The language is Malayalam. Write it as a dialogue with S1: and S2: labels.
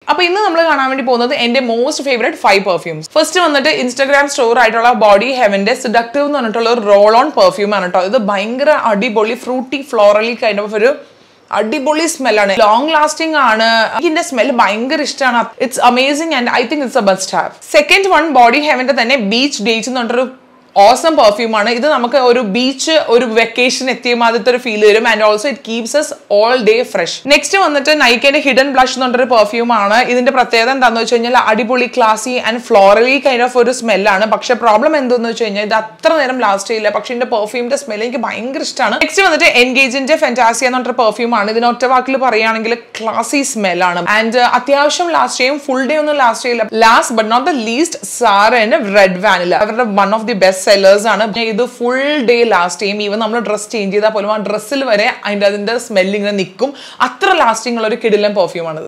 S1: അപ്പൊ ഇന്ന് നമ്മൾ കാണാൻ വേണ്ടി പോകുന്നത് എന്റെ most favourite five perfumes first വന്നിട്ട് ഇൻസ്റ്റാഗ്രാം സ്റ്റോർ ആയിട്ടുള്ള ബോഡി ഹെവന്റെ സിഡക്റ്റീവ് എന്ന് പറഞ്ഞിട്ടുള്ള ഒരു റോൾ ഓൺ പെർഫ്യൂം ആണ് കേട്ടോ ഇത് ഭയങ്കര അടിപൊളി ഫ്രൂട്ടി ഫ്ലോറലി കൈൻഡ് ഓഫ് ഒരു അടിപൊളി സ്മെല്ലാണ് ലോങ് ലാസ്റ്റിംഗ് ആണ് ഇതിന്റെ സ്മെൽ ഭയങ്കര ഇഷ്ടമാണ് it's amazing and I think it's a best have second one body ഹെവന്റെ തന്നെ ബീച്ച് ഡേറ്റ്സ് എന്ന് പറഞ്ഞൊരു ഓസം പെർഫ്യൂം ആണ് ഇത് നമുക്ക് ഒരു ബീച്ച് ഒരു വെക്കേഷൻ എത്തിയ മാതിരത്തെ ഒരു ഫീൽ വരും and also it keeps us all day fresh next വന്നിട്ട് നൈക്കിന്റെ ഹിഡൻ ബ്ലഷ് എന്ന് പറഞ്ഞൊരു പെർഫ്യൂം ആണ് ഇതിന്റെ പ്രത്യേകത എന്താണെന്ന് വെച്ച് കഴിഞ്ഞാൽ അടിപൊളി classy and florally kind of ഒരു സ്മെല്ലാണ് പക്ഷെ പ്രോബ്ലം എന്തെന്ന് വെച്ച് കഴിഞ്ഞാൽ ഇത് അത്ര നേരം ലാസ്റ്റ് ചെയ്യില്ല പക്ഷെ ഇതിന്റെ പെർഫ്യൂമിന്റെ സ്മെൽ എനിക്ക് ഭയങ്കര ഇഷ്ടമാണ് നെക്സ്റ്റ് വന്നിട്ട് എൻഗേജിന്റെ ഫെന്റാസിയ എന്ന് പറഞ്ഞ പെർഫ്യൂം ആണ് ഇതിന് ഒറ്റ വാക്കിൽ പറയുകയാണെങ്കിൽ ക്ലാസി സ്മെല്ലാണ് ആൻഡ് അത്യാവശ്യം ലാസ്റ്റ് ചെയ്യും ഫുൾ ഡേ ഒന്നും ലാസ്റ്റ് ചെയ്യില്ല last but not the least Zara red vanilla അവരുടെ one of the best sellers ആണ് പിന്നെ ഇത് ഫുൾ ഡേ ലാസ്റ്റ് ചെയ്യും ഈവൻ നമ്മൾ ഡ്രസ് ചേഞ്ച് ചെയ്താൽ പോലും ആ ഡ്രസ്സിൽ വരെ അതിന്റെ അതിന്റെ സ്മെല്ല് ഇങ്ങനെ നിൽക്കും അത്ര ലാസ്റ്റിംഗ് ഉള്ള ഒരു കിടിലൻ പെർഫ്യൂം ആണ്